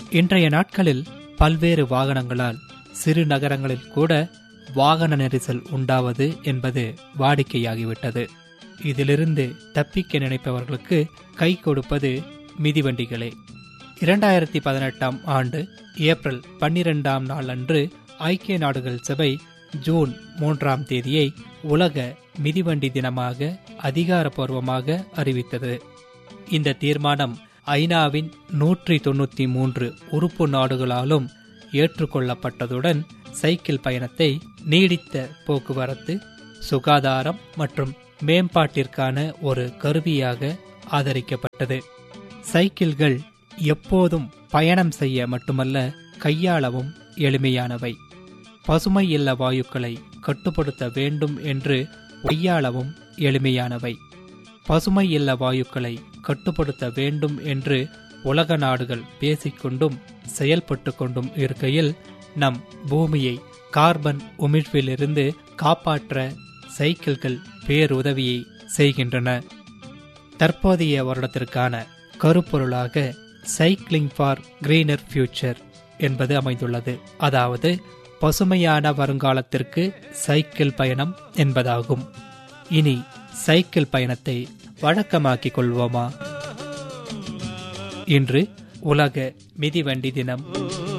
இன்றைய நாட்களில் பல்வேறு வாகனங்களால் சிறு நகரங்களில் கூட வாகன நெரிசல் உண்டாவது என்பது வாடிக்கையாகிவிட்டது இதிலிருந்து தப்பிக்க நினைப்பவர்களுக்கு கை கொடுப்பது மிதிவண்டிகளே இரண்டாயிரத்தி பதினெட்டாம் ஆண்டு ஏப்ரல் பன்னிரெண்டாம் நாள் அன்று ஐக்கிய நாடுகள் சபை ஜூன் மூன்றாம் தேதியை உலக மிதிவண்டி தினமாக அதிகாரப்பூர்வமாக அறிவித்தது இந்த தீர்மானம் ஐநாவின் நூற்றி தொண்ணூத்தி மூன்று உறுப்பு நாடுகளாலும் ஏற்றுக்கொள்ளப்பட்டதுடன் சைக்கிள் பயணத்தை நீடித்த போக்குவரத்து சுகாதாரம் மற்றும் மேம்பாட்டிற்கான ஒரு கருவியாக ஆதரிக்கப்பட்டது சைக்கிள்கள் எப்போதும் பயணம் செய்ய மட்டுமல்ல கையாளவும் எளிமையானவை பசுமை இல்ல வாயுக்களை கட்டுப்படுத்த வேண்டும் என்று கையாளவும் எளிமையானவை பசுமை இல்ல வாயுக்களை கட்டுப்படுத்த வேண்டும் என்று உலக நாடுகள் பேசிக்கொண்டும் செயல்பட்டு கொண்டும் இருக்கையில் நம் பூமியை கார்பன் உமிழ்விலிருந்து காப்பாற்ற சைக்கிள்கள் பேருதவியை செய்கின்றன தற்போதைய வருடத்திற்கான கருப்பொருளாக சைக்கிளிங் ஃபார் கிரீனர் ஃபியூச்சர் என்பது அமைந்துள்ளது அதாவது பசுமையான வருங்காலத்திற்கு சைக்கிள் பயணம் என்பதாகும் இனி சைக்கிள் பயணத்தை வழக்கமாக்கிக் கொள்வோமா இன்று உலக மிதிவண்டி தினம்